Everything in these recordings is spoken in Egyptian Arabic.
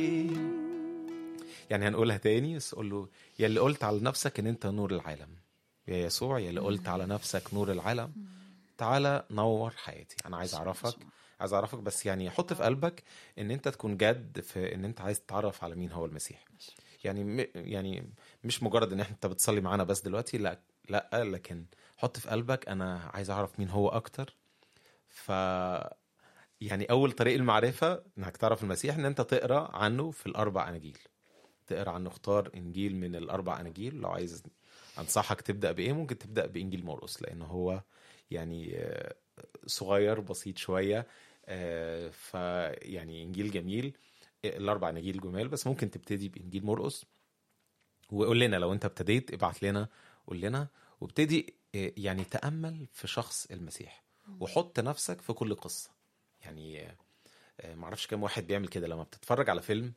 يعني هنقولها تاني بس قول له يا اللي قلت على نفسك ان انت نور العالم يا يسوع يا اللي قلت على نفسك نور العالم تعالى نور حياتي انا عايز اعرفك عايز اعرفك بس يعني حط في قلبك ان انت تكون جد في ان انت عايز تتعرف على مين هو المسيح يعني م... يعني مش مجرد ان احنا انت بتصلي معانا بس دلوقتي لا لا لكن حط في قلبك انا عايز اعرف مين هو اكتر ف يعني اول طريق المعرفه انك تعرف المسيح ان انت تقرا عنه في الاربع اناجيل تقرا عنه اختار انجيل من الاربع اناجيل لو عايز انصحك تبدا بايه ممكن تبدا بانجيل مرقس لان هو يعني آه، صغير بسيط شويه آه، فيعني انجيل جميل الاربع اناجيل جمال بس ممكن تبتدي بانجيل مرقس وقول لنا لو انت ابتديت ابعت لنا قول لنا وابتدي آه، يعني تامل في شخص المسيح وحط نفسك في كل قصه يعني آه، آه، معرفش كام واحد بيعمل كده لما بتتفرج على فيلم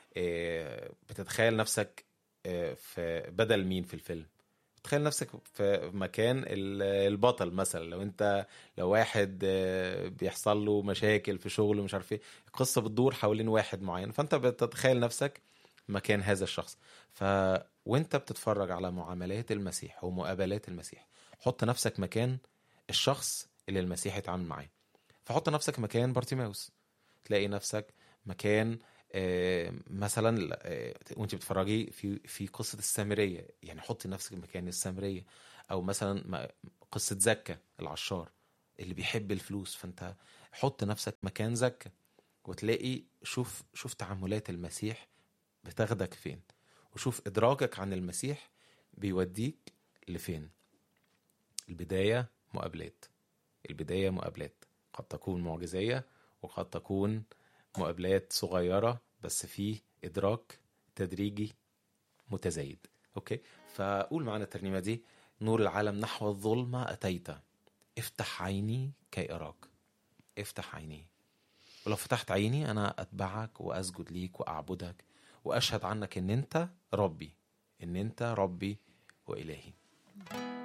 آه، بتتخيل نفسك آه، في بدل مين في الفيلم تخيل نفسك في مكان ال- البطل مثلا لو انت لو واحد آه، بيحصل له مشاكل في شغله مش عارف ايه القصه بتدور حوالين واحد معين فانت بتتخيل نفسك مكان هذا الشخص ف وانت بتتفرج على معاملات المسيح ومقابلات المسيح حط نفسك مكان الشخص اللي المسيح اتعامل معاه فحط نفسك مكان بارتيماوس تلاقي نفسك مكان آه، مثلا آه، وانت بتتفرجي في في قصه السامريه يعني حطي نفسك مكان السامريه او مثلا ما- قصه زكا العشار اللي بيحب الفلوس فانت حط نفسك مكان زكا وتلاقي شوف شوف تعاملات المسيح بتاخدك فين وشوف ادراكك عن المسيح بيوديك لفين البدايه مقابلات البدايه مقابلات قد تكون معجزيه وقد تكون مقابلات صغيره بس في ادراك تدريجي متزايد اوكي فقول معانا الترنيمه دي نور العالم نحو الظلمه اتيت افتح عيني كي اراك افتح عيني ولو فتحت عيني انا اتبعك واسجد ليك واعبدك واشهد عنك ان انت ربي ان انت ربي والهي